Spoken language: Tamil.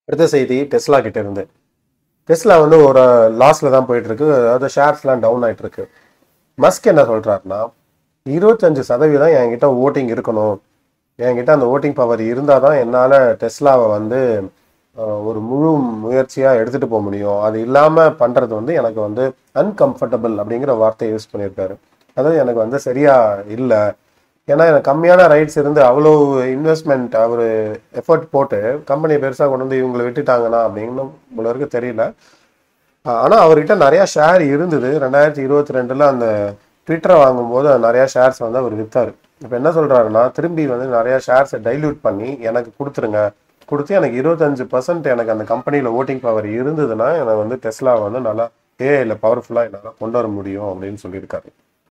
அடுத்த செய்தி டெஸ்லா கிட்ட இருந்து டெஸ்லா வந்து ஒரு லாஸ்ல தான் போயிட்டு இருக்கு அதாவது ஷேர்ஸ்லாம் டவுன் ஆயிட்டு இருக்கு மஸ்க் என்ன சொல்றாருன்னா இருபத்தஞ்சு சதவீதம் என்கிட்ட ஓட்டிங் இருக்கணும் என்கிட்ட அந்த ஓட்டிங் பவர் இருந்தால் தான் என்னால் டெஸ்லாவை வந்து அஹ், ஒரு முழு முயற்சியாக எடுத்துகிட்டு போக முடியும் அது இல்லாமல் பண்ணுறது வந்து எனக்கு வந்து அன்கம்ஃபர்டபுள் அப்படிங்கிற வார்த்தையை யூஸ் பண்ணியிருக்காரு அதாவது எனக்கு வந்து சரியா இல்லை ஏன்னா எனக்கு கம்மியான ரைட்ஸ் இருந்து அவ்வளோ இன்வெஸ்ட்மெண்ட் அவர் எஃபர்ட் போட்டு கம்பெனி பெருசாக கொண்டு வந்து இவங்களை விட்டுட்டாங்கன்னா அப்படின்னு உங்களுக்கு தெரியல ஆனால் அவர்கிட்ட நிறையா ஷேர் இருந்தது ரெண்டாயிரத்தி இருபத்தி ரெண்டில் அந்த ட்விட்டரை வாங்கும்போது நிறையா ஷேர்ஸ் வந்து அவர் விற்றாரு இப்போ என்ன சொல்கிறாருன்னா திரும்பி வந்து நிறையா ஷேர்ஸை டைல்யூட் பண்ணி எனக்கு கொடுத்துருங்க கொடுத்து எனக்கு இருபத்தஞ்சு பர்சன்ட் எனக்கு அந்த கம்பெனியில் ஓட்டிங் பவர் இருந்ததுன்னா எனக்கு வந்து டெஸ்லா வந்து நல்லா ஏஐயில் பவர்ஃபுல்லாக என்னால் கொண்டு வர முடியும் அப்படின்னு சொல்லியிருக்காரு